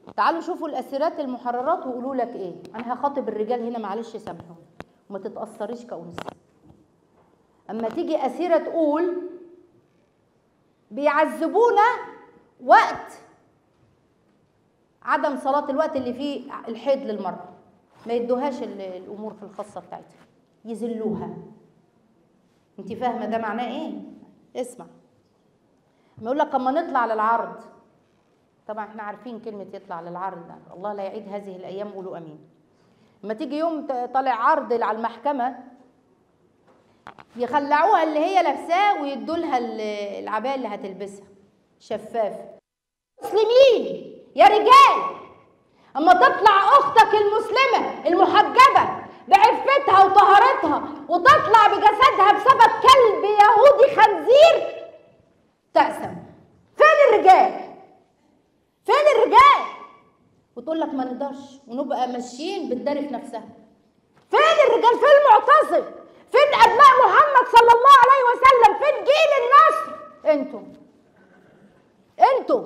تعالوا شوفوا الاسيرات المحررات وقولوا لك ايه انا هخاطب الرجال هنا معلش سامحوني وما تتاثريش كانثى اما تيجي اسيره تقول بيعذبونا وقت عدم صلاه الوقت اللي فيه الحيض للمراه ما يدوهاش ال- الامور في الخاصه بتاعتها يذلوها انت فاهمه ده معناه ايه اسمع ما يقول لك اما نطلع للعرض طبعا احنا عارفين كلمه يطلع للعرض ده الله لا يعيد هذه الايام قولوا امين لما تيجي يوم ت- طالع عرض على المحكمه يخلعوها اللي هي لابساه ويدوا لها العبايه اللي هتلبسها شفاف مسلمين يا رجال اما تطلع اختك المسلمه المحجبه بعفتها وطهارتها وتطلع بجسدها بسبب كلب يهودي خنزير تأسم فين الرجال فين الرجال وتقول لك ما نقدرش ونبقى ماشيين بتداري في نفسها فين الرجال فين المعتصم فين ابناء محمد صلى الله عليه وسلم فين جيل النصر انتوا انتوا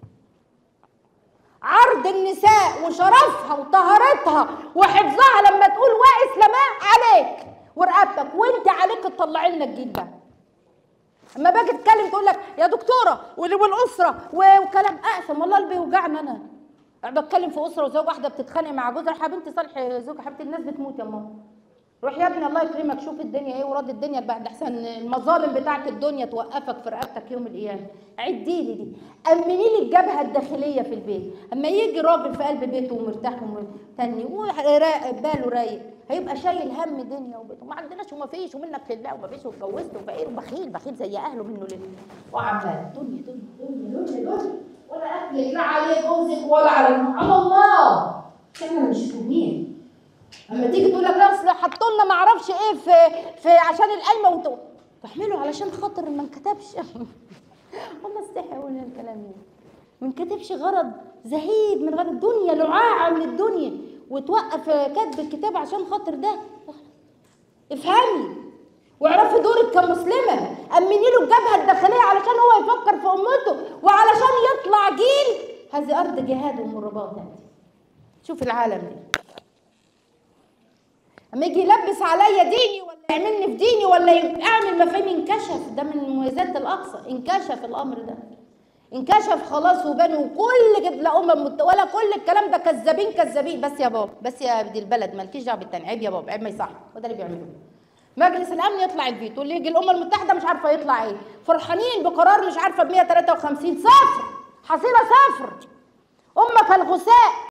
عرض النساء وشرفها وطهارتها وحفظها لما تقول واسلماء عليك ورقبتك وانت عليك تطلعي لنا الجيل ده اما باجي اتكلم تقول لك يا دكتوره واللي والاسره و- وكلام اقسم والله اللي بيوجعني انا قاعده بتكلم في اسره وزوج واحده بتتخانق مع جوزها يا بنتي صالح زوجها حبيبتي الناس بتموت يا ماما روح يا ابني الله يكرمك شوف الدنيا ايه وراد الدنيا بعد احسن المظالم بتاعت الدنيا توقفك في رقبتك يوم القيامه عدي لي دي امني لي الجبهه الداخليه في البيت اما يجي راجل في قلب بيته ومرتاح ومتني وراقب باله رايق هيبقى شايل هم دنيا وبيته ما عندناش وما فيش ومنك لله وما فيش واتجوزت وفقير وبخيل بخيل زي اهله منه لله وعمال دنيا دنيا دنيا دنيا دنيا ولا اكلك لا عليه جوزك ولا على على الله احنا مش فاهمين اما تيجي تقول لك لا اصل حطوا لنا ما اعرفش ايه في في عشان القايمه وانت تحمله علشان خاطر ما انكتبش والله استحي اقول الكلام ده ما انكتبش غرض زهيد من غير الدنيا لعاعه من الدنيا وتوقف كتب الكتاب عشان خاطر ده افهمي واعرفي دورك كمسلمه امني له الجبهه الداخليه علشان هو يفكر في امته وعلشان يطلع جيل هذه ارض جهاد ومرباط شوف العالم ده اما يجي يلبس عليا ديني ولا يعملني في ديني ولا يعمل مفاهيم انكشف ده من مميزات الاقصى انكشف الامر ده انكشف خلاص وبان وكل كده لا امم مت... ولا كل الكلام ده كذابين كذابين بس يا بابا بس يا دي البلد مالكيش دعوه بالتاني عيب يا بابا عيب ما يصح وده اللي بيعملوه مجلس الامن يطلع الفيتو واللي يجي الامم المتحده مش عارفه يطلع ايه فرحانين بقرار مش عارفه ب 153 صفر حصيله صفر امك الغثاء